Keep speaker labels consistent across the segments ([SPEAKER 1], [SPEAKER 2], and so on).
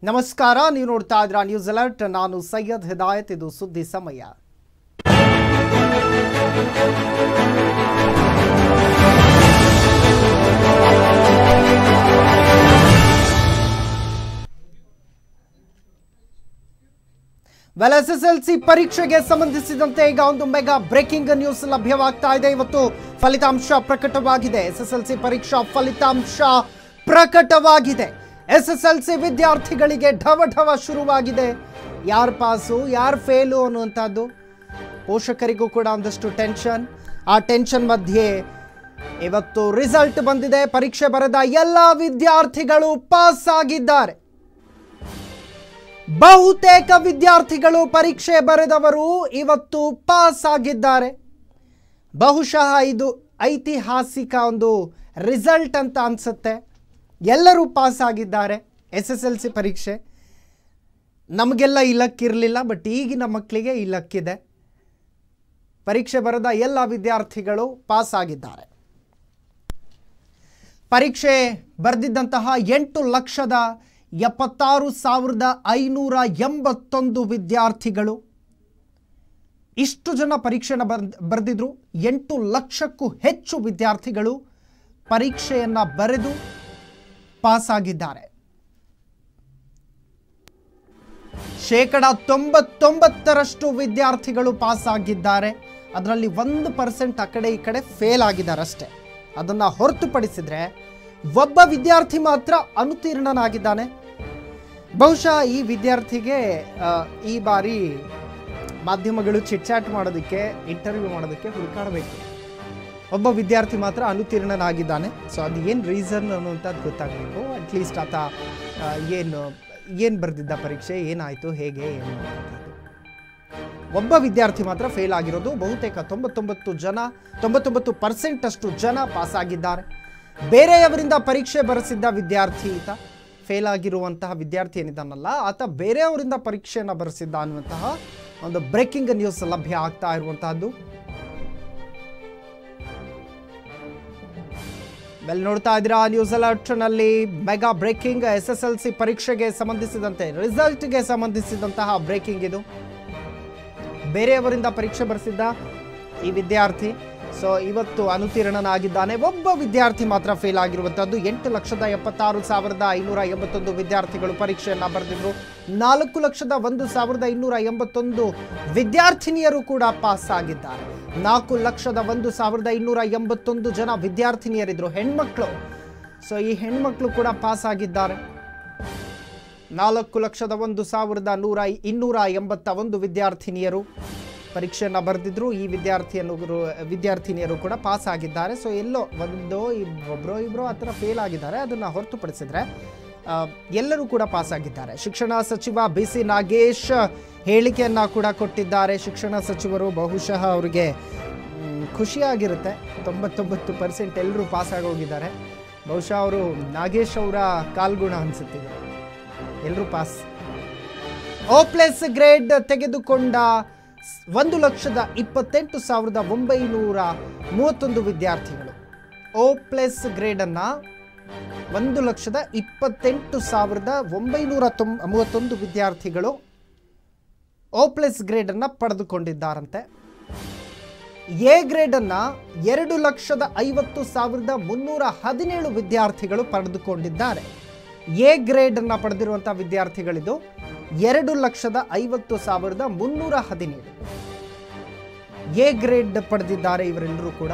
[SPEAKER 1] ನಮಸ್ಕಾರ ನೀವು ನೋಡ್ತಾ ಇದ್ರ ನ್ಯೂಸ್ ಅಲರ್ಟ್ ನಾನು ಸೈಯದ್ ಹಿದಾಯತ್ ಇದು ಸುದ್ದಿ ಸಮಯ well S S L C ಪರೀಕ್ಷೆಗೆ ಸಂಬಂಧಿಸಿದಂತೆ ಈಗ ಒಂದು ಮೆಗಾ ಬ್ರೇಕಿಂಗ್ ನ್ಯೂಸ್ ಲಭ್ಯವಾಗ್ತಾ ಇದೆ ಇವತ್ತು ಫಲಿತಾಂಶ ಪ್ರಕಟವಾಗಿದೆ ಎಸ್ ಎಸ್ ಎಲ್ ಸಿ ಪರೀಕ್ಷಾ ಫಲಿತಾಂಶ ಪ್ರಕಟವಾಗಿದೆ ಎಸ್ ಎಸ್ ಎಲ್ ಸಿ ವಿದ್ಯಾರ್ಥಿಗಳಿಗೆ ಢವ ಢವ ಶುರುವಾಗಿದೆ ಯಾರು ಪಾಸು ಯಾರು ಫೇಲು ಅನ್ನುವಂಥದ್ದು ಪೋಷಕರಿಗೂ ಕೂಡ ಒಂದಷ್ಟು ಟೆನ್ಷನ್ ಆ ಟೆನ್ಷನ್ ಮಧ್ಯೆ ಇವತ್ತು ರಿಸಲ್ಟ್ ಬಂದಿದೆ ಪರೀಕ್ಷೆ ಬರೆದ ಎಲ್ಲ ವಿದ್ಯಾರ್ಥಿಗಳು ಪಾಸ್ ಆಗಿದ್ದಾರೆ ಬಹುತೇಕ ವಿದ್ಯಾರ್ಥಿಗಳು ಪರೀಕ್ಷೆ ಬರೆದವರು ಇವತ್ತು ಪಾಸ್ ಆಗಿದ್ದಾರೆ ಬಹುಶಃ ಇದು ಐತಿಹಾಸಿಕ ಒಂದು ರಿಸಲ್ಟ್ ಅಂತ ಅನ್ಸುತ್ತೆ ಎಲ್ಲರೂ ಪಾಸ್ ಆಗಿದ್ದಾರೆ ಎಸ್ ಎಸ್ ಎಲ್ ಸಿ ಪರೀಕ್ಷೆ ನಮಗೆಲ್ಲ ಈ ಲಕ್ ಇರಲಿಲ್ಲ ಬಟ್ ಈಗಿನ ಮಕ್ಕಳಿಗೆ ಈ ಲಕ್ ಇದೆ ಪರೀಕ್ಷೆ ಬರೆದ ಎಲ್ಲ ವಿದ್ಯಾರ್ಥಿಗಳು ಪಾಸ್ ಆಗಿದ್ದಾರೆ ಪರೀಕ್ಷೆ ಬರೆದಿದ್ದಂತಹ ಎಂಟು ಲಕ್ಷದ ಎಪ್ಪತ್ತಾರು ಸಾವಿರದ ಐನೂರ ಎಂಬತ್ತೊಂದು ವಿದ್ಯಾರ್ಥಿಗಳು ಇಷ್ಟು ಜನ ಪರೀಕ್ಷೆನ ಬರ್ದ್ ಬರೆದಿದ್ರು ಎಂಟು ಲಕ್ಷಕ್ಕೂ ಹೆಚ್ಚು ವಿದ್ಯಾರ್ಥಿಗಳು ಪರೀಕ್ಷೆಯನ್ನು ಬರೆದು ಪಾಸ್ ಆಗಿದ್ದಾರೆ ಶೇಕಡ ತೊಂಬತ್ತೊಂಬತ್ತರಷ್ಟು ವಿದ್ಯಾರ್ಥಿಗಳು ಪಾಸ್ ಆಗಿದ್ದಾರೆ ಅದರಲ್ಲಿ ಒಂದು ಪರ್ಸೆಂಟ್ ಆ ಕಡೆ ಈ ಕಡೆ ಫೇಲ್ ಆಗಿದ್ದಾರೆ ಅಷ್ಟೇ ಅದನ್ನು ಹೊರತುಪಡಿಸಿದ್ರೆ ಒಬ್ಬ ವಿದ್ಯಾರ್ಥಿ ಮಾತ್ರ ಅನುತೀರ್ಣನಾಗಿದ್ದಾನೆ ಬಹುಶಃ ಈ ವಿದ್ಯಾರ್ಥಿಗೆ ಆ, ಈ ಬಾರಿ ಮಾಧ್ಯಮಗಳು ಚಿಟ್ಚಾಟ್ ಮಾಡೋದಕ್ಕೆ ಇಂಟರ್ವ್ಯೂ ಮಾಡೋದಕ್ಕೆ ಹುಡುಕಾಡಬೇಕು ಒಬ್ಬ ವಿದ್ಯಾರ್ಥಿ ಮಾತ್ರ ಅನುತೀರ್ಣನಾಗಿದ್ದಾನೆ ಸೊ ಅದು ಏನು ರೀಸನ್ ಅನ್ನುವಂಥದ್ದು ಗೊತ್ತಾಗಬೇಕು ಅಟ್ಲೀಸ್ಟ್ ಆತ ಆ, ಏನು ಏನು ಬರೆದಿದ್ದ ಪರೀಕ್ಷೆ ಏನಾಯಿತು ಹೇಗೆ ಏನು ಅನ್ನುವಂಥದ್ದು. ಒಬ್ಬ ವಿದ್ಯಾರ್ಥಿ ಮಾತ್ರ ಫೇಲ್ ಆಗಿರೋದು ಬಹುತೇಕ ತೊಂಬತ್ತೊಂಬತ್ತು ಜನ ತೊಂಬತ್ತೊಂಬತ್ತು ಪರ್ಸೆಂಟ್ ಅಷ್ಟು ಜನ ಪಾಸ್ ಆಗಿದ್ದಾರೆ ಬೇರೆಯವರಿಂದ ಪರೀಕ್ಷೆ ಬರೆಸಿದ್ದ ವಿದ್ಯಾರ್ಥಿ ಈತ ಫೇಲ್ ಆಗಿರುವಂತಹ ವಿದ್ಯಾರ್ಥಿ ಏನಿದ್ದಾನಲ್ಲ ಆತ ಬೇರೆಯವರಿಂದ ಪರೀಕ್ಷೆಯನ್ನು ಬರೆಸಿದ್ದ ಅನ್ನುವಂತಹ ಒಂದು ಬ್ರೇಕಿಂಗ್ ನ್ಯೂಸ್ ಲಭ್ಯ ಆಗ್ತಾ ಇರುವಂತಹದ್ದು ವೆಲ್ ನೋಡ್ತಾ ಇದ್ದೀರಾ ನ್ಯೂಸ್ ಅಲರ್ಟ್ ನಲ್ಲಿ mega breaking S S L C ಪರೀಕ್ಷೆಗೆ ಸಂಬಂಧಿಸಿದಂತೆ ರಿಸಲ್ಟ್ಗೆ ಸಂಬಂಧಿಸಿದಂತಹ ಬ್ರೇಕಿಂಗ್ ಇದು ಬೇರೆಯವರಿಂದ ಪರೀಕ್ಷೆ ಬರೆಸಿದ್ದ ಈ ವಿದ್ಯಾರ್ಥಿ ಸೊ ಇವತ್ತು ಅನುತೀರ್ಣನಾಗಿದ್ದಾನೆ ಒಬ್ಬ ವಿದ್ಯಾರ್ಥಿ ಮಾತ್ರ ಫೇಲ್ ಆಗಿರುವಂಥದ್ದು ಎಂಟು ಲಕ್ಷದ ಎಪ್ಪತ್ತಾರು ಸಾವಿರದ ಐನೂರ ಎಂಬತ್ತೊಂದು ವಿದ್ಯಾರ್ಥಿಗಳು ಪರೀಕ್ಷೆಯನ್ನು ಬರೆದಿದ್ರು ನಾಲ್ಕು ಲಕ್ಷದ ಒಂದು ಸಾವಿರದ ಇನ್ನೂರ ಎಂಬತ್ತೊಂದು ವಿದ್ಯಾರ್ಥಿನಿಯರು ಕೂಡ ಪಾಸ್ ಆಗಿದ್ದಾರೆ ನಾಲ್ಕು ಲಕ್ಷದ ಒಂದು ಸಾವಿರದ ಇನ್ನೂರ ಎಂಬತ್ತೊಂದು ಜನ ವಿದ್ಯಾರ್ಥಿನಿಯರಿದ್ರು ಹೆಣ್ಮಕ್ಳು ಸೊ ಈ ಹೆಣ್ಮಕ್ಳು ಕೂಡ ಪಾಸ್ ಆಗಿದ್ದಾರೆ ನಾಲ್ಕು ಲಕ್ಷದ ಒಂದು ಸಾವಿರದ ನೂರ ಇನ್ನೂರ ಎಂಬತ್ತ ಒಂದು ವಿದ್ಯಾರ್ಥಿನಿಯರು ಪರೀಕ್ಷೆಯನ್ನು ಬರೆದಿದ್ರು ಈ ವಿದ್ಯಾರ್ಥಿಯನ್ನು ವಿದ್ಯಾರ್ಥಿನಿಯರು ಕೂಡ ಪಾಸ್ ಆಗಿದ್ದಾರೆ ಸೊ ಎಲ್ಲೋ ಒಂದು ಇಬ್- ಒಬ್ರೋ ಇಬ್ಬರು ಆ ಥರ ಫೇಲ್ ಆಗಿದ್ದಾರೆ ಅದನ್ನು ಹೊರತುಪಡಿಸಿದ್ರೆ ಆ, ಎಲ್ಲರೂ ಕೂಡ ಪಾಸ್ ಆಗಿದ್ದಾರೆ ಶಿಕ್ಷಣ ಸಚಿವ ಬಿ ಸಿ ನಾಗೇಶ್ ಹೇಳಿಕೆಯನ್ನು ಕೂಡ ಕೊಟ್ಟಿದ್ದಾರೆ ಶಿಕ್ಷಣ ಸಚಿವರು ಬಹುಶಃ ಅವರಿಗೆ ಮ್, ಖುಷಿಯಾಗಿರುತ್ತೆ ತೊಂಬತ್ತೊಂಬತ್ತು ಪರ್ಸೆಂಟ್ ಎಲ್ಲರೂ ಪಾಸ್ ಆಗೋಗಿದ್ದಾರೆ ಬಹುಶಃ ಅವರು ನಾಗೇಶ್ ಅವರ ಕಾಲ್ಗುಣ ಅನಿಸುತ್ತಿದೆ ಎಲ್ಲರೂ ಪಾಸ್ ಓ ಪ್ಲಸ್ ಗ್ರೇಡ್ ತೆಗೆದುಕೊಂಡ ಸ್- ಒಂದು ಲಕ್ಷದ ಇಪ್ಪತ್ತೆಂಟು ಸಾವಿರದ ಒಂಬೈನೂರ ಮೂವತ್ತೊಂದು ವಿದ್ಯಾರ್ಥಿಗಳು ಓ ಪ್ಲಸ್ ಗ್ರೇಡನ್ನು ಒಂದು ಲಕ್ಷದ ಇಪ್ಪತ್ತೆಂಟು ಸಾವಿರದ ಒಂಬೈನೂರ ತೊಂಬ ಮೂವತ್ತೊಂದು ವಿದ್ಯಾರ್ಥಿಗಳು ಓ ಪ್ಲಸ್ ಗ್ರೇಡನ್ನು ಪಡೆದುಕೊಂಡಿದ್ದಾರಂತೆ ಎ ಗ್ರೇಡನ್ನು ಎರಡು ಲಕ್ಷದ ಐವತ್ತು ಸಾವಿರದ ಮುನ್ನೂರ ಹದಿನೇಳು ವಿದ್ಯಾರ್ಥಿಗಳು ಪಡೆದುಕೊಂಡಿದ್ದಾರೆ ಎ ಗ್ರೇಡನ್ನು ಪಡೆದಿರುವಂಥ ವಿದ್ಯಾರ್ಥಿಗಳಿದು ಎರಡು ಲಕ್ಷದ ಐವತ್ತು ಸಾವಿರದ ಮುನ್ನೂರ ಹದಿನೇಳು ಎ ಗ್ರೇಡ್ ಪಡೆದಿದ್ದಾರೆ ಇವರೆಲ್ಲರೂ ಕೂಡ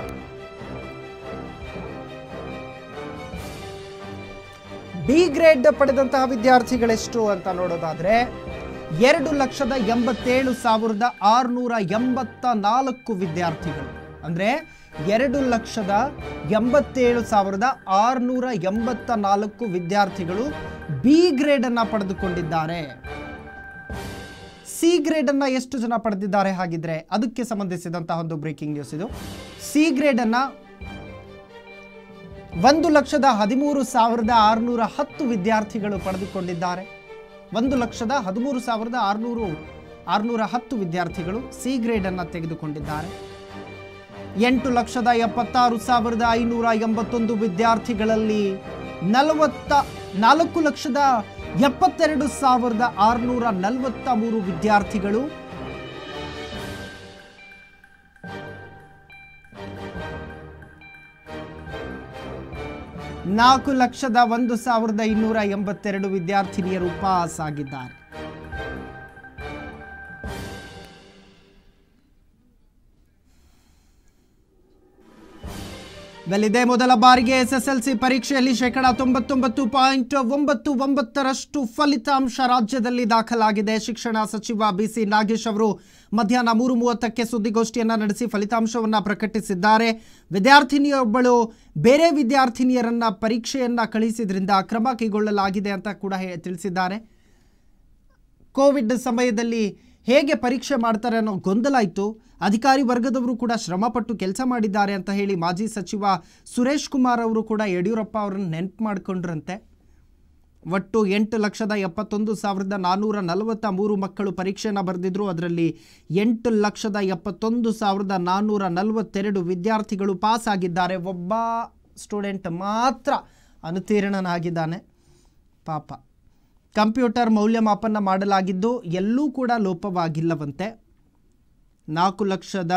[SPEAKER 1] ಬಿ ಗ್ರೇಡ್ ಪಡೆದಂತಹ ವಿದ್ಯಾರ್ಥಿಗಳೆಷ್ಟು ಅಂತ ನೋಡೋದಾದ್ರೆ ಎರಡು ಲಕ್ಷದ ಎಂಬತ್ತೇಳು ಸಾವಿರದ ಆರುನೂರ ಎಂಬತ್ತ ನಾಲ್ಕು ವಿದ್ಯಾರ್ಥಿಗಳು ಅಂದ್ರೆ ಎರಡು ಲಕ್ಷದ ಎಂಬತ್ತೇಳು ಸಾವಿರದ ಆರುನೂರ ಎಂಬತ್ತ ನಾಲ್ಕು ವಿದ್ಯಾರ್ಥಿಗಳು ಬಿ ಗ್ರೇಡ್ ಅನ್ನ ಪಡೆದುಕೊಂಡಿದ್ದಾರೆ ಸಿ ಗ್ರೇಡ್ ಅನ್ನ ಎಷ್ಟು ಜನ ಪಡೆದಿದ್ದಾರೆ ಹಾಗಿದ್ರೆ ಅದಕ್ಕೆ ಸಂಬಂಧಿಸಿದಂತಹ ಒಂದು ಬ್ರೇಕಿಂಗ್ ನ್ಯೂಸ್ ಇದು ಸಿ ಗ್ರೇಡ್ ಅನ್ನ ಒಂದು ಲಕ್ಷದ ಹದಿಮೂರು ಸಾವಿರದ ಆರುನೂರ ಹತ್ತು ವಿದ್ಯಾರ್ಥಿಗಳು ಪಡೆದುಕೊಂಡಿದ್ದಾರೆ ಒಂದು ಲಕ್ಷದ ಹದಿಮೂರು ಸಾವಿರದ ಆರುನೂರು ಆರುನೂರ ಹತ್ತು ವಿದ್ಯಾರ್ಥಿಗಳು ಸಿ ಗ್ರೇಡ್ ಅನ್ನು ತೆಗೆದುಕೊಂಡಿದ್ದಾರೆ ಎಂಟು ಲಕ್ಷದ ಎಪ್ಪತ್ತಾರು ಸಾವಿರದ ಐನೂರ ಎಂಬತ್ತೊಂದು ವಿದ್ಯಾರ್ಥಿಗಳಲ್ಲಿ ನಲವತ್ತ ನಾಲ್ಕು ಲಕ್ಷದ ಎಪ್ಪತ್ತೆರಡು ಸಾವಿರದ ಆರುನೂರ ನಲವತ್ತ ಮೂರು ವಿದ್ಯಾರ್ಥಿಗಳು ನಾಲ್ಕು ಲಕ್ಷದ ಒಂದು ಸಾವಿರದ ಇನ್ನೂರ ಎಂಬತ್ತೆರಡು ವಿದ್ಯಾರ್ಥಿನಿಯರು ಪಾಸ್ ಆಗಿದ್ದಾರೆ ವೆಲ್ ಇದೇ ಮೊದಲ ಬಾರಿಗೆ ಎಸ್ಎಸ್ಎಲ್ಸಿ ಪರೀಕ್ಷೆಯಲ್ಲಿ ಶೇಕಡ ತೊಂಬತ್ತೊಂಬತ್ತು ಪಾಯಿಂಟ್ ಒಂಬತ್ತು ಒಂಬತ್ತರಷ್ಟು ಫಲಿತಾಂಶ ರಾಜ್ಯದಲ್ಲಿ ದಾಖಲಾಗಿದೆ ಶಿಕ್ಷಣ ಸಚಿವ ಬಿಸಿ ನಾಗೇಶ್ ಅವರು ಮಧ್ಯಾಹ್ನ ಮೂರು ಮೂವತ್ತಕ್ಕೆ ಸುದ್ದಿಗೋಷ್ಠಿಯನ್ನ ನಡೆಸಿ ಫಲಿತಾಂಶವನ್ನ ಪ್ರಕಟಿಸಿದ್ದಾರೆ ವಿದ್ಯಾರ್ಥಿನಿಯೊಬ್ಬಳು ಬೇರೆ ವಿದ್ಯಾರ್ಥಿನಿಯರನ್ನ ಪರೀಕ್ಷೆಯನ್ನ ಕಳಿಸಿದ್ರಿಂದ ಕ್ರಮ ಕೈಗೊಳ್ಳಲಾಗಿದೆ ಅಂತ ಕೂಡ ಹೇ- ತಿಳಿಸಿದ್ದಾರೆ ಕೋವಿಡ್ ಸಮಯದಲ್ಲಿ ಹೇಗೆ ಪರೀಕ್ಷೆ ಮಾಡ್ತಾರೆ ಅನ್ನೋ ಗೊಂದಲ ಇತ್ತು ಅಧಿಕಾರಿ ವರ್ಗದವರು ಕೂಡ ಶ್ರಮಪಟ್ಟು ಕೆಲಸ ಮಾಡಿದ್ದಾರೆ ಅಂತ ಹೇಳಿ ಮಾಜಿ ಸಚಿವ ಸುರೇಶ್ ಕುಮಾರ್ ಅವರು ಕೂಡ ಯಡಿಯೂರಪ್ಪ ಅವರನ್ನು ನೆನಪು ಮಾಡಿಕೊಂಡ್ರಂತೆ ಒಟ್ಟು ಎಂಟು ಲಕ್ಷದ ಎಪ್ಪತ್ತೊಂದು ಸಾವಿರದ ನಾನ್ನೂರ ನಲವತ್ತ ಮೂರು ಮಕ್ಕಳು ಪರೀಕ್ಷೆಯನ್ನು ಬರೆದಿದ್ರು ಅದರಲ್ಲಿ ಎಂಟು ಲಕ್ಷದ ಎಪ್ಪತ್ತೊಂದು ಸಾವಿರದ ನಾನ್ನೂರ ನಲವತ್ತೆರಡು ವಿದ್ಯಾರ್ಥಿಗಳು ಪಾಸ್ ಆಗಿದ್ದಾರೆ ಒಬ್ಬ ಸ್ಟೂಡೆಂಟ್ ಮಾತ್ರ ಅನುತೀರ್ಣನಾಗಿದ್ದಾನೆ ಪಾಪ ಕಂಪ್ಯೂಟರ್ ಮೌಲ್ಯಮಾಪನ ಮಾಡಲಾಗಿದ್ದು ಎಲ್ಲೂ ಕೂಡ ಲೋಪವಾಗಿಲ್ಲವಂತೆ ನಾಲ್ಕು ಲಕ್ಷದ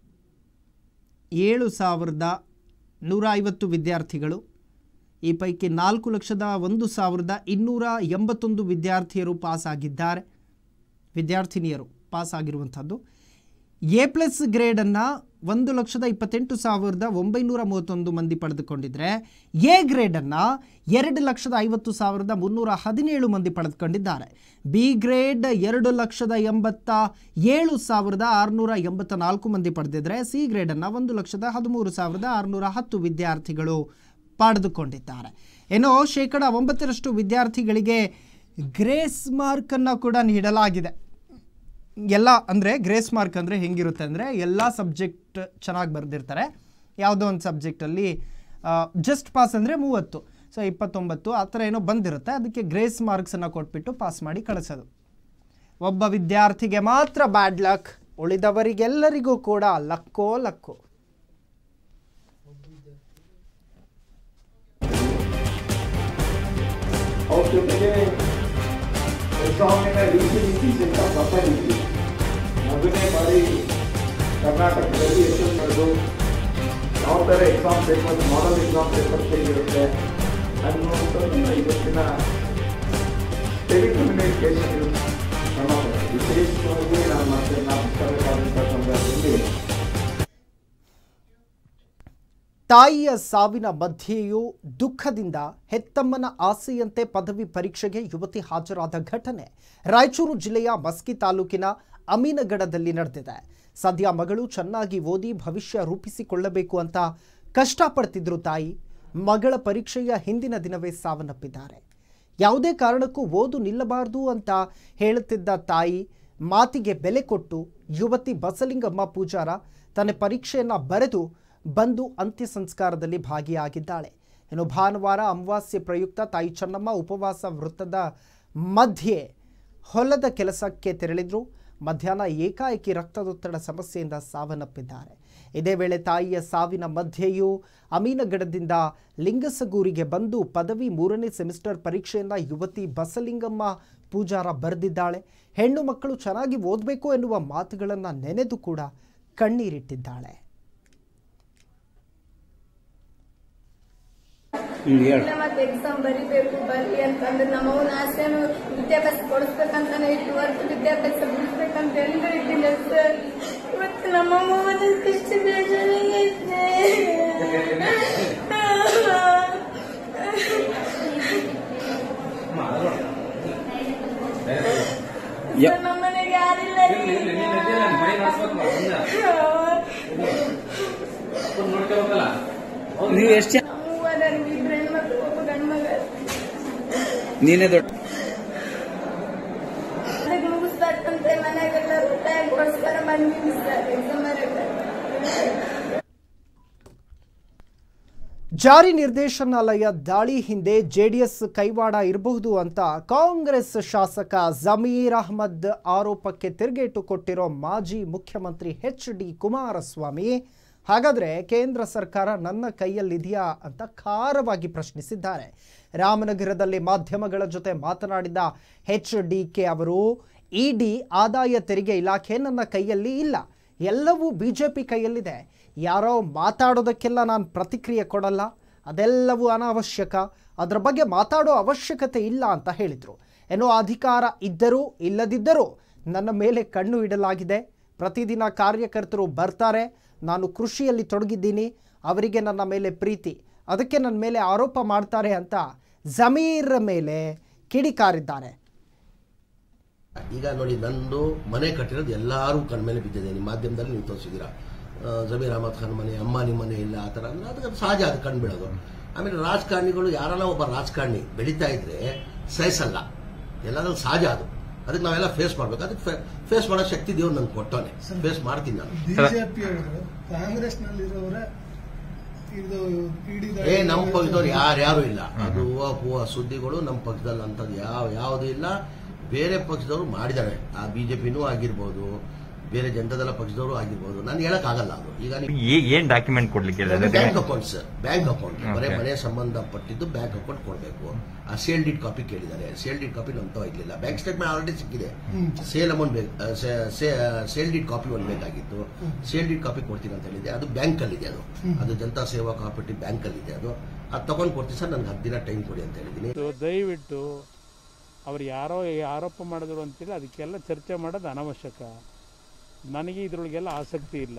[SPEAKER 1] ಏಳು ಸಾವಿರದ ನೂರ ಐವತ್ತು ವಿದ್ಯಾರ್ಥಿಗಳು ಈ ಪೈಕಿ ನಾಲ್ಕು ಲಕ್ಷದ ಒಂದು ಸಾವಿರದ ಇನ್ನೂರ ಎಂಬತ್ತೊಂದು ವಿದ್ಯಾರ್ಥಿಯರು ಪಾಸ್ ಆಗಿದ್ದಾರೆ ವಿದ್ಯಾರ್ಥಿನಿಯರು ಪಾಸ್ ಆಗಿರುವಂಥದ್ದು ಎ ಪ್ಲಸ್ ಗ್ರೇಡನ್ನು ಒಂದು ಲಕ್ಷದ ಇಪ್ಪತ್ತೆಂಟು ಸಾವಿರದ ಒಂಬೈನೂರ ಮೂವತ್ತೊಂದು ಮಂದಿ ಪಡೆದುಕೊಂಡಿದ್ರೆ ಎ ಗ್ರೇಡನ್ನು ಎರಡು ಲಕ್ಷದ ಐವತ್ತು ಸಾವಿರದ ಮುನ್ನೂರ ಹದಿನೇಳು ಮಂದಿ ಪಡೆದುಕೊಂಡಿದ್ದಾರೆ ಬಿ ಗ್ರೇಡ್ ಎರಡು ಲಕ್ಷದ ಎಂಬತ್ತ ಏಳು ಸಾವಿರದ ಆರುನೂರ ಎಂಬತ್ತ ನಾಲ್ಕು ಮಂದಿ ಪಡೆದಿದ್ರೆ ಸಿ ಗ್ರೇಡನ್ನು ಒಂದು ಲಕ್ಷದ ಹದಿಮೂರು ಸಾವಿರದ ಆರುನೂರ ಹತ್ತು ವಿದ್ಯಾರ್ಥಿಗಳು ಪಡೆದುಕೊಂಡಿದ್ದಾರೆ ಏನೋ ಶೇಕಡ ಒಂಬತ್ತರಷ್ಟು ವಿದ್ಯಾರ್ಥಿಗಳಿಗೆ ಗ್ರೇಸ್ ಮಾರ್ಕನ್ನು ಕೂಡ ನೀಡಲಾಗಿದೆ ಎಲ್ಲ ಅಂದರೆ ಗ್ರೇಸ್ ಮಾರ್ಕ್ ಅಂದರೆ ಹೆಂಗಿರುತ್ತೆ ಅಂದರೆ ಎಲ್ಲ ಸಬ್ಜೆಕ್ಟ್ ಚೆನ್ನಾಗಿ ಬರೆದಿರ್ತಾರೆ ಯಾವುದೋ ಒಂದು ಸಬ್ಜೆಕ್ಟಲ್ಲಿ ಜಸ್ಟ್ ಪಾಸ್ ಅಂದರೆ ಮೂವತ್ತು ಸೊ ಇಪ್ಪತ್ತೊಂಬತ್ತು ಆ ಥರ ಏನೋ ಬಂದಿರುತ್ತೆ ಅದಕ್ಕೆ ಗ್ರೇಸ್ ಮಾರ್ಕ್ಸನ್ನು ಕೊಟ್ಬಿಟ್ಟು ಪಾಸ್ ಮಾಡಿ ಕಳಿಸೋದು ಒಬ್ಬ ವಿದ್ಯಾರ್ಥಿಗೆ ಮಾತ್ರ ಬ್ಯಾಡ್ ಲಕ್ ಉಳಿದವರಿಗೆಲ್ಲರಿಗೂ ಕೂಡ ಲಕ್ಕೋ ಲಕ್ಕು
[SPEAKER 2] ಅವ್ರ ಜೊತೆಗೆ ಎಕ್ಸಾಮಿನ ರೀತಿ ನೀತಿ ಅಂತ ಹೊಸ ರೀತಿ ಅದನ್ನೇ ಮಾಡಿ ಕರ್ನಾಟಕದಲ್ಲಿ ಎಷ್ಟು ನಡೆದು ಯಾವ ಥರ exam paper model exam paper ಹೇಗಿರುತ್ತೆ ಅನ್ನುವಂಥದ್ದನ್ನು ಇವತ್ತಿನ ಟೆಲಿಕಮ್ಯುನಿಕೇಶನ್ ಕ್ರಮ ವಿಶೇಷವಾಗಿ ನಾನು ಮತ್ತೆ ಮಾತನಾಡಬೇಕಾದಂಥ ಸಂದರ್ಭದಲ್ಲಿ
[SPEAKER 1] ತಾಯಿಯ ಸಾವಿನ ಮಧ್ಯೆಯೂ ದುಃಖದಿಂದ ಹೆತ್ತಮ್ಮನ ಆಸೆಯಂತೆ ಪದವಿ ಪರೀಕ್ಷೆಗೆ ಯುವತಿ ಹಾಜರಾದ ಘಟನೆ ರಾಯಚೂರು ಜಿಲ್ಲೆಯ ಮಸ್ಕಿ ತಾಲೂಕಿನ ಅಮೀನಗಡದಲ್ಲಿ ನಡೆದಿದೆ ಸದ್ಯ ಮಗಳು ಚೆನ್ನಾಗಿ ಓದಿ ಭವಿಷ್ಯ ರೂಪಿಸಿಕೊಳ್ಳಬೇಕು ಅಂತ ಕಷ್ಟಪಡ್ತಿದ್ರು ತಾಯಿ ಮಗಳ ಪರೀಕ್ಷೆಯ ಹಿಂದಿನ ದಿನವೇ ಸಾವನ್ನಪ್ಪಿದ್ದಾರೆ ಯಾವುದೇ ಕಾರಣಕ್ಕೂ ಓದು ನಿಲ್ಲಬಾರದು ಅಂತ ಹೇಳುತ್ತಿದ್ದ ತಾಯಿ ಮಾತಿಗೆ ಬೆಲೆ ಕೊಟ್ಟು ಯುವತಿ ಬಸಲಿಂಗಮ್ಮ ಪೂಜಾರ ತನ್ನ ಪರೀಕ್ಷೆಯನ್ನು ಬರೆದು ಬಂದು ಅಂತ್ಯ ಸಂಸ್ಕಾರದಲ್ಲಿ ಭಾಗಿಯಾಗಿದ್ದಾಳೆ ಇನ್ನು ಭಾನುವಾರ ಅಮಾವಾಸ್ಯೆ ಪ್ರಯುಕ್ತ ತಾಯಿ ಚೆನ್ನಮ್ಮ ಉಪವಾಸ ವೃತ್ತದ ಮಧ್ಯೆ ಹೊಲದ ಕೆಲಸಕ್ಕೆ ತೆರಳಿದ್ರು ಮಧ್ಯಾಹ್ನ ಏಕಾಏಕಿ ರಕ್ತದೊತ್ತಡ ಸಮಸ್ಯೆಯಿಂದ ಸಾವನ್ನಪ್ಪಿದ್ದಾರೆ ಇದೇ ವೇಳೆ ತಾಯಿಯ ಸಾವಿನ ಮಧ್ಯೆಯೂ ಅಮೀನಗಡದಿಂದ ಲಿಂಗಸಗೂರಿಗೆ ಬಂದು ಪದವಿ ಮೂರನೇ ಸೆಮಿಸ್ಟರ್ ಪರೀಕ್ಷೆಯನ್ನು ಯುವತಿ ಬಸಲಿಂಗಮ್ಮ ಪೂಜಾರ ಬರೆದಿದ್ದಾಳೆ ಹೆಣ್ಣು ಮಕ್ಕಳು ಚೆನ್ನಾಗಿ ಓದಬೇಕು ಎನ್ನುವ ಮಾತುಗಳನ್ನು ನೆನೆದು ಕೂಡ ಕಣ್ಣೀರಿಟ್ಟಿದ್ದಾಳೆ
[SPEAKER 3] ಇಲ್ಲ ಮತ್ತೆ ಎಕ್ಸಾಮ್ ಬರಿಬೇಕು ಬರ್ಲಿ ಅಂತಂದ್ರೆ ನಮ್ಮವನ ಆಸೆನು ವಿದ್ಯಾಭ್ಯಾಸ ಕೊಡಿಸ್ಬೇಕಂತಾನೆ ಇಟ್ಟುವರೆಗೂ ವಿದ್ಯಾಭ್ಯಾಸ ಬಿಡಿಸ್ಬೇಕಂತ ಎಲ್ಲರೂ ಇಟ್ಟಿಲ್ಲ ಸರ್ ಇವತ್ತು ನಮ್ಮಮ್ಮ ಒಂದಷ್ಟು ಇಷ್ಟು ಬೇಜಾರಾಗೈತೆ ಸರ್, ನಮ್ಮನೆಗೆ ಯಾರಿಲ್ಲ
[SPEAKER 4] ನೀವು ಎಷ್ಟು
[SPEAKER 3] ಮೂವರ ಇಬ್ರು ಹೆಣ್ಮಕ್ಳು ಒಬ್ಬ ಗಂಡು ಮಗ
[SPEAKER 4] ನೀನೇ ದೊಡ್ಡ
[SPEAKER 3] ಅದಕ್ಕೆ ಮುಗಿಸ್ಬೇಕಂತ ಮನೆಗೆಲ್ಲರೂ ಟೈಮ್ಗೋಸ್ಕರ ಬಂದಿವಿ ಸರ್ ಎಕ್ಸಾಮ್
[SPEAKER 1] ಜಾರಿ ನಿರ್ದೇಶನಾಲಯ ದಾಳಿ ಹಿಂದೆ ಜೆಡಿಎಸ್ ಕೈವಾಡ ಇರಬಹುದು ಅಂತ ಕಾಂಗ್ರೆಸ್ ಶಾಸಕ ಜಮೀರ್ ಅಹ್ಮದ್ ಆರೋಪಕ್ಕೆ ತಿರುಗೇಟು ಕೊಟ್ಟಿರೋ ಮಾಜಿ ಮುಖ್ಯಮಂತ್ರಿ ಎಚ್ ಡಿ ಕುಮಾರಸ್ವಾಮಿ ಹಾಗಾದರೆ ಕೇಂದ್ರ ಸರ್ಕಾರ ನನ್ನ ಕೈಯಲ್ಲಿದೆಯಾ ಅಂತ ಖಾರವಾಗಿ ಪ್ರಶ್ನಿಸಿದ್ದಾರೆ ರಾಮನಗರದಲ್ಲಿ ಮಾಧ್ಯಮಗಳ ಜೊತೆ ಮಾತನಾಡಿದ ಎಚ್ ಡಿ ಕೆ ಅವರು ಇಡಿ ಆದಾಯ ತೆರಿಗೆ ಇಲಾಖೆ ನನ್ನ ಕೈಯಲ್ಲಿ ಇಲ್ಲ ಎಲ್ಲವೂ ಬಿ ಜೆ ಪಿ ಕೈಯಲ್ಲಿದೆ ಯಾರೋ ಮಾತಾಡೋದಕ್ಕೆಲ್ಲ ನಾನು ಪ್ರತಿಕ್ರಿಯೆ ಕೊಡಲ್ಲ ಅದೆಲ್ಲವೂ ಅನಾವಶ್ಯಕ ಅದರ ಬಗ್ಗೆ ಮಾತಾಡೋ ಅವಶ್ಯಕತೆ ಇಲ್ಲ ಅಂತ ಹೇಳಿದರು ಏನೋ ಅಧಿಕಾರ ಇದ್ದರೂ ಇಲ್ಲದಿದ್ದರೂ ನನ್ನ ಮೇಲೆ ಕಣ್ಣು ಇಡಲಾಗಿದೆ ಪ್ರತಿದಿನ ಕಾರ್ಯಕರ್ತರು ಬರ್ತಾರೆ ನಾನು ಕೃಷಿಯಲ್ಲಿ ತೊಡಗಿದ್ದೀನಿ ಅವರಿಗೆ ನನ್ನ ಮೇಲೆ ಪ್ರೀತಿ ಅದಕ್ಕೆ ನನ್ನ ಮೇಲೆ ಆರೋಪ ಮಾಡ್ತಾರೆ ಅಂತ ಜಮೀರ್ ಮೇಲೆ ಕಿಡಿಕಾರಿದ್ದಾರೆ
[SPEAKER 5] ಈಗ ನೋಡಿ ನಂದು ಮನೆ ಕಟ್ಟಿರೋದು ಎಲ್ಲರೂ ಕಣ್ಮೇಲೆ ಬಿದ್ದಿದೆ ನಿಮ್ಮ ಮಾಧ್ಯಮದಲ್ಲಿ ನೀವು ತೋರಿಸಿದ್ದೀರಾ ಆ, ಜಮೀರ್ ಅಹಮದ್ ಖಾನ್ ಮನೆ ಅಂಬಾನಿ ಮನೆ ಇಲ್ಲ ಆ ಥರ ಅಂದ್ರೆ ಅದಕ್ಕೆ ಸಹಜ ಅದು ಕಂಡುಬಿಡೋದು ಆಮೇಲೆ ರಾಜಕಾರಣಿಗಳು ಯಾರನ್ನ ಒಬ್ಬ ರಾಜಕಾರಣಿ ಬೆಳೀತಾ ಇದ್ರೆ ಸಹಿಸಲ್ಲ ಎಲ್ಲಾದ್ರೂ ಸಹಜ ಅದು ಅದಕ್ಕೆ ನಾವೆಲ್ಲ ಫೇಸ್ ಮಾಡ್ಬೇಕು ಅದಕ್ಕೆ ಫೇಸ್ ಮಾಡೋ ಶಕ್ತಿ ದೇವ್ರು ನಂಗೆ ಕೊಟ್ಟವನೆ ಫೇಸ್ ಮಾಡ್ತೀನಿ ನಾನು
[SPEAKER 6] ಬಿಜೆಪಿ ಅವರು ಕಾಂಗ್ರೆಸ್ ನಲ್ಲಿರೋರ ಇದು ಇಡೀ
[SPEAKER 5] ಏ ನಮ್ಮ ಪಕ್ಷದವ್ರು ಯಾರ್ಯಾರು ಇಲ್ಲ ಅದು ಹೂವ ಪೂವ ಸುದ್ದಿಗಳು ನಮ್ಮ ಪಕ್ಷದಲ್ಲಿ ಅಂತದ್ದು ಯಾವ ಯಾವುದು ಇಲ್ಲ ಬೇರೆ ಪಕ್ಷದವರು ಮಾಡಿದ್ದಾರೆ ಆ ಬಿಜೆಪಿನೂ ಆಗಿರ್ಬೋದು ಬೇರೆ ಜನತಾದಳ ಪಕ್ಷದವರು ಆಗಿರ್ಬೋದು ನಾನು ಹೇಳಕ್ ಆಗಲ್ಲ ಅದು ಈಗ ನೀವು
[SPEAKER 7] ಏ- ಏನ್ ಡಾಕ್ಯುಮೆಂಟ್ ಕೊಡ್ಲಿಕ್ಕೆ ಹೇಳಿದ್ರೆ?
[SPEAKER 5] Bank account sir bank account ಬರೀ
[SPEAKER 7] Okay.
[SPEAKER 5] ಮನೆ ಸಂಬಂಧಪಟ್ಟಿದ್ದು ಬ್ಯಾಂಕ್ ಅಕೌಂಟ್ ಕೊಡಬೇಕು ಆ ಸೇಲ್ ಡೀಟ್ ಕಾಪಿ ಕೇಳಿದ್ದಾರೆ ಸೇಲ್ ಡೀಟ್ ಕಾಪಿ ನಮ್ತೋ ಇರ್ಲಿಲ್ಲ ಬ್ಯಾಂಕ್ ಸ್ಟೇಟ್ಮೆಂಟ್ ಆಲ್ರೆಡಿ ಸಿಕ್ಕಿದೆ ಸೇಲ್ ಅಮೌಂಟ್ ಬೇಕು ಸೇಲ್ ಡೀಟ್ ಕಾಪಿ ಒಂದು ಬೇಕಾಗಿತ್ತು ಸೇಲ್ ಡೀಟ್ ಕಾಪಿ ಕೊಡ್ತೀನಿ ಅಂತ ಹೇಳಿದೆ ಅದು ಬ್ಯಾಂಕ್ ಅಲ್ಲಿ ಇದೆ ಅದು ಅದು ಜನತಾ ಸೇವಾ ಕಾಪರೇಟಿವ್ ಬ್ಯಾಂಕ್ ಅಲ್ಲಿ ಇದೆ ಅದು ಅದು ತಗೊಂಡು ಕೊಡ್ತೀನಿ ಸರ್ ನನಗೆ ಹತ್ತು ದಿನ ಟೈಮ್ ಕೊಡಿ ಅಂತ ಹೇಳಿದ್ದೀನಿ
[SPEAKER 8] ಇದು ದಯವಿಟ್ಟು ಅವ್ರು ಯಾರೋ ಆರೋಪ ಮಾಡಿದ್ರು ಅಂತೇಳಿ ಅದಕ್ಕೆಲ್ಲ ಚರ್ಚೆ ಮಾಡೋದು ಅನಾವಶ್ಯಕ ನನಗೆ ಇದ್ರೊಳಗೆಲ್ಲ ಆಸಕ್ತಿ ಇಲ್ಲ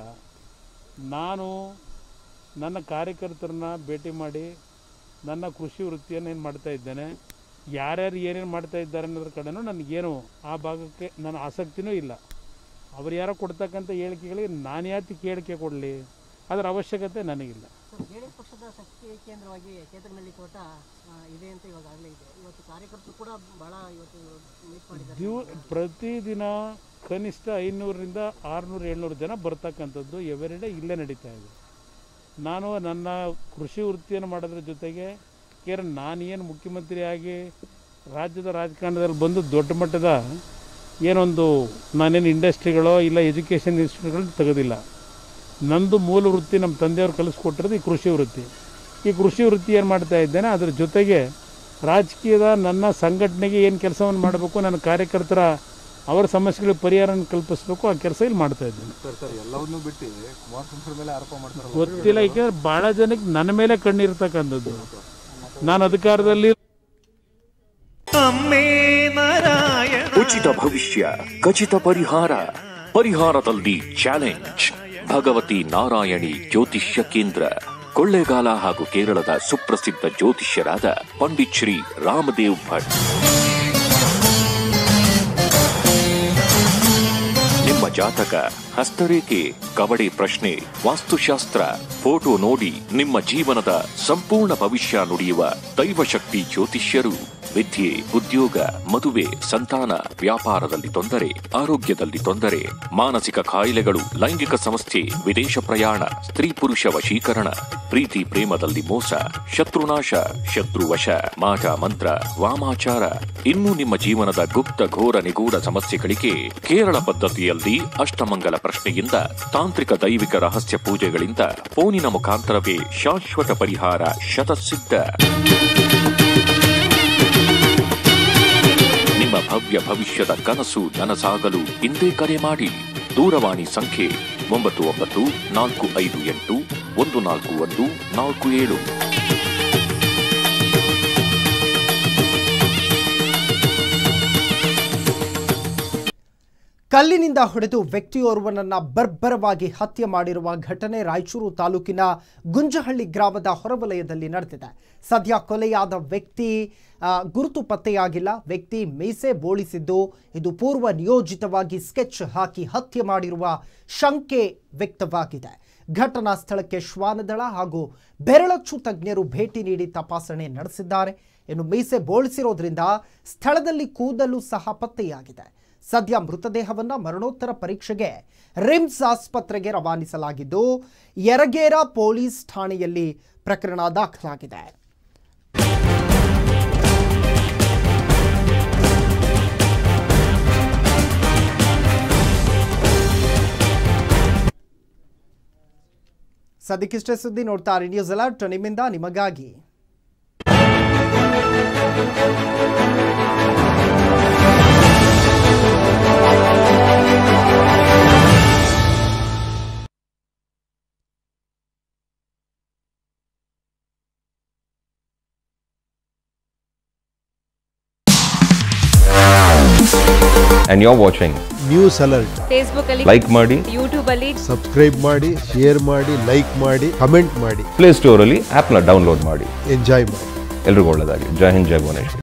[SPEAKER 8] ನಾನು ನನ್ನ ಕಾರ್ಯಕರ್ತರನ್ನ ಭೇಟಿ ಮಾಡಿ ನನ್ನ ಕೃಷಿ ವೃತ್ತಿಯನ್ನು ಏನು ಮಾಡ್ತಾ ಇದ್ದೇನೆ ಯಾರ್ಯಾರು ಏನೇನು ಮಾಡ್ತಾ ಇದ್ದಾರೆ ಅನ್ನೋದ್ರ ಕಡೆನೂ ನನಗೇನು ಆ ಭಾಗಕ್ಕೆ ನನ್ನ ಆಸಕ್ತಿನೂ ಇಲ್ಲ ಅವ್ರು ಯಾರೋ ಕೊಡ್ತಕ್ಕಂಥ ಹೇಳಿಕೆಗಳಿಗೆ ನಾನು ಯಾತಕ್ಕೆ ಹೇಳಿಕೆ ಕೊಡಲಿ ಅದರ ಅವಶ್ಯಕತೆ ನನಗಿಲ್ಲ
[SPEAKER 9] ಜೆಡಿಎಸ್ ಪಕ್ಷದ ಶಕ್ತಿ ಕೇಂದ್ರವಾಗಿ ಕೇತನಹಳ್ಳಿ ತೋಟ ಆ, ಇದೆ ಅಂತ ಇವಾಗ ಆಗಲೇ ಇದೆ ಇವತ್ತು ಕಾರ್ಯಕರ್ತರು ಕೂಡ ಬಹಳ ಇವತ್ತು ಮೀಟ್ ಮಾಡಿದ್ದಾರೆ
[SPEAKER 8] ದಿವ್ ಪ್ರತಿದಿನ ಕನಿಷ್ಠ ಐನೂರರಿಂದ ಆರುನೂರು ಏಳ್ನೂರು ಜನ ಬರ್ತಕ್ಕಂಥದ್ದು ಎವರಿಡೇ ಇಲ್ಲೇ ನಡೀತಾ ಇದೆ ನಾನು ನನ್ನ ಕೃಷಿ ವೃತ್ತಿಯನ್ನು ಮಾಡೋದ್ರ ಜೊತೆಗೆ ಕೇರ ನಾನೇನು ಮುಖ್ಯಮಂತ್ರಿಯಾಗಿ ರಾಜ್ಯದ ರಾಜಕಾರಣದಲ್ಲಿ ಬಂದು ದೊಡ್ಡ ಮಟ್ಟದ ಏನೊಂದು ನಾನೇನು ಇಂಡಸ್ಟ್ರಿಗಳೋ ಇಲ್ಲ ಎಜುಕೇಷನ್ ಇನ್ಸ್ಟಿಟ್ಯೂಟ್ಗಳು ತೆಗೆದಿಲ್ಲ ನಂದು ಮೂಲ ವೃತ್ತಿ ನಮ್ಮ ತಂದೆಯವರು ಕಲಿಸ್ಕೊಟ್ಟಿರೋದು ಈ ಕೃಷಿ ವೃತ್ತಿ ಈ ಕೃಷಿ ವೃತ್ತಿ ಏನು ಮಾಡ್ತಾ ಇದ್ದೇನೆ ಅದರ ಜೊತೆಗೆ ರಾಜಕೀಯದ ನನ್ನ ಸಂಘಟನೆಗೆ ಏನು ಕೆಲಸವನ್ನು ಮಾಡಬೇಕು ನನ್ನ ಕಾರ್ಯಕರ್ತರ ಅವರ ಸಮಸ್ಯೆಗಳಿಗೆ ಪರಿಹಾರ ಕಲ್ಪಿಸಬೇಕು ಆ ಕೆಲಸ ಇಲ್ಲಿ ಮಾಡ್ತಾ ಇದ್ದೇನೆ ಗೊತ್ತಿಲ್ಲ ಏಕೆಂದ್ರೆ ಭಾಳ ಜನಕ್ಕೆ ನನ್ನ ಮೇಲೆ ಕಣ್ಣಿರ್ತಕ್ಕಂಥದ್ದು ನಾನು ಅಧಿಕಾರದಲ್ಲಿ
[SPEAKER 10] ಉಚಿತ ಭವಿಷ್ಯ ಖಚಿತ ಪರಿಹಾರ ಪರಿಹಾರದಲ್ಲಿ ಚಾಲೆಂಜ್ ಭಗವತಿ ನಾರಾಯಣಿ ಜ್ಯೋತಿಷ್ಯ ಕೇಂದ್ರ ಕೊಳ್ಳೇಗಾಲ ಹಾಗೂ ಕೇರಳದ ಸುಪ್ರಸಿದ್ಧ ಜ್ಯೋತಿಷ್ಯರಾದ ಪಂಡಿತ್ ಶ್ರೀ ರಾಮದೇವ್ ಭಟ್ ನಿಮ್ಮ ಜಾತಕ ಹಸ್ತರೇಖೆ ಕಬಡ್ಡಿ ಪ್ರಶ್ನೆ ವಾಸ್ತುಶಾಸ್ತ್ರ ಫೋಟೋ ನೋಡಿ ನಿಮ್ಮ ಜೀವನದ ಸಂಪೂರ್ಣ ಭವಿಷ್ಯ ನುಡಿಯುವ ದೈವಶಕ್ತಿ ಜ್ಯೋತಿಷ್ಯರು ವಿದ್ಯೆ ಉದ್ಯೋಗ ಮದುವೆ ಸಂತಾನ ವ್ಯಾಪಾರದಲ್ಲಿ ತೊಂದರೆ ಆರೋಗ್ಯದಲ್ಲಿ ತೊಂದರೆ ಮಾನಸಿಕ ಕಾಯಿಲೆಗಳು ಲೈಂಗಿಕ ಸಮಸ್ಯೆ ವಿದೇಶ ಪ್ರಯಾಣ ಸ್ತ್ರೀ ಪುರುಷ ವಶೀಕರಣ ಪ್ರೀತಿ ಪ್ರೇಮದಲ್ಲಿ ಮೋಸ ಶತ್ರುನಾಶ ಶತ್ರುವಶ ಮಾಟ ಮಂತ್ರ ವಾಮಾಚಾರ ಇನ್ನು ನಿಮ್ಮ ಜೀವನದ ಗುಪ್ತ ಘೋರ ನಿಗೂಢ ಸಮಸ್ಯೆಗಳಿಗೆ ಕೇರಳ ಪದ್ಧತಿಯಲ್ಲಿ ಅಷ್ಟಮಂಗಲ ಪ್ರಶ್ನೆಯಿಂದ ತಾಂತ್ರಿಕ ದೈವಿಕ ರಹಸ್ಯ ಪೂಜೆಗಳಿಂದ ಫೋನಿನ ಮುಖಾಂತರವೇ ಶಾಶ್ವತ ಪರಿಹಾರ ಶತಸಿದ್ಧ ನಿಮ್ಮ ಭವ್ಯ ಭವಿಷ್ಯದ ಕನಸು ನನಸಾಗಲು ಇಂದೇ ಕರೆ ಮಾಡಿ ದೂರವಾಣಿ ಸಂಖ್ಯೆ ಒಂಬತ್ತು ಒಂಬತ್ತು ನಾಲ್ಕು ಐದು ಎಂಟು ಒಂದು ನಾಲ್ಕು ಒಂದು ನಾಲ್ಕು ಏಳು
[SPEAKER 1] ಕಲ್ಲಿನಿಂದ ಹೊಡೆದು ವ್ಯಕ್ತಿಯೋರ್ವನನ್ನ ಬರ್ಬರವಾಗಿ ಹತ್ಯೆ ಮಾಡಿರುವ ಘಟನೆ ರಾಯಚೂರು ತಾಲೂಕಿನ ಗುಂಜಹಳ್ಳಿ ಗ್ರಾಮದ ಹೊರವಲಯದಲ್ಲಿ ನಡೆದಿದೆ ಸದ್ಯ ಕೊಲೆಯಾದ ವ್ಯಕ್ತಿ ಆ, ಗುರುತು ಪತ್ತೆಯಾಗಿಲ್ಲ ವ್ಯಕ್ತಿ ಮೀಸೆ ಬೋಳಿಸಿದ್ದು ಇದು ಪೂರ್ವ ನಿಯೋಜಿತವಾಗಿ ಸ್ಕೆಚ್ ಹಾಕಿ ಹತ್ಯೆ ಮಾಡಿರುವ ಶಂಕೆ ವ್ಯಕ್ತವಾಗಿದೆ ಘಟನಾ ಸ್ಥಳಕ್ಕೆ ಶ್ವಾನದಳ ಹಾಗೂ ಬೆರಳಚ್ಚು ತಜ್ಞರು ಭೇಟಿ ನೀಡಿ ತಪಾಸಣೆ ನಡೆಸಿದ್ದಾರೆ ಇನ್ನು ಮೀಸೆ ಬೋಳಿಸಿರೋದ್ರಿಂದ ಸ್ಥಳದಲ್ಲಿ ಕೂದಲು ಸಹ ಪತ್ತೆಯಾಗಿದೆ ಸದ್ಯ ಮೃತದೇಹವನ್ನ ಮರಣೋತ್ತರ ಪರೀಕ್ಷೆಗೆ ರಿಮ್ಸ್ ಆಸ್ಪತ್ರೆಗೆ ರವಾನಿಸಲಾಗಿದ್ದು ಯರಗೇರ ಪೊಲೀಸ್ ಠಾಣೆಯಲ್ಲಿ ಪ್ರಕರಣ ದಾಖಲಾಗಿದೆ ಸದ್ಯಕ್ಕಿಷ್ಟೇ ಸುದ್ದಿ ನೋಡ್ತಾರೆ ನ್ಯೂಸ್ ಅಲರ್ಟ್ ನಿಮ್ಮಿಂದ ನಿಮಗಾಗಿ
[SPEAKER 11] and you're watching
[SPEAKER 12] news alert
[SPEAKER 13] Facebook ಅಲ್ಲಿ
[SPEAKER 11] like ಮಾಡಿ
[SPEAKER 13] ಯೂಟ್ಯೂಬ್ ಅಲ್ಲಿ
[SPEAKER 12] ಸಬ್ಸ್ಕ್ರೈಬ್ ಮಾಡಿ ಶೇರ್ ಮಾಡಿ ಲೈಕ್ ಮಾಡಿ ಕಮೆಂಟ್ ಮಾಡಿ
[SPEAKER 11] ಪ್ಲೇ ಸ್ಟೋರಲ್ಲಿ ಆ್ಯಪ್ನ ಡೌನ್ಲೋಡ್ ಮಾಡಿ
[SPEAKER 12] ಎಂಜಾಯ್ ಮಾಡಿ
[SPEAKER 11] ಎಲ್ರಿಗೂ ಒಳ್ಳೆಯದಾಗಲಿ ಜೈ ಹಿಂದ್ ಜೈ ಭುವನೇಶ್ವರಿ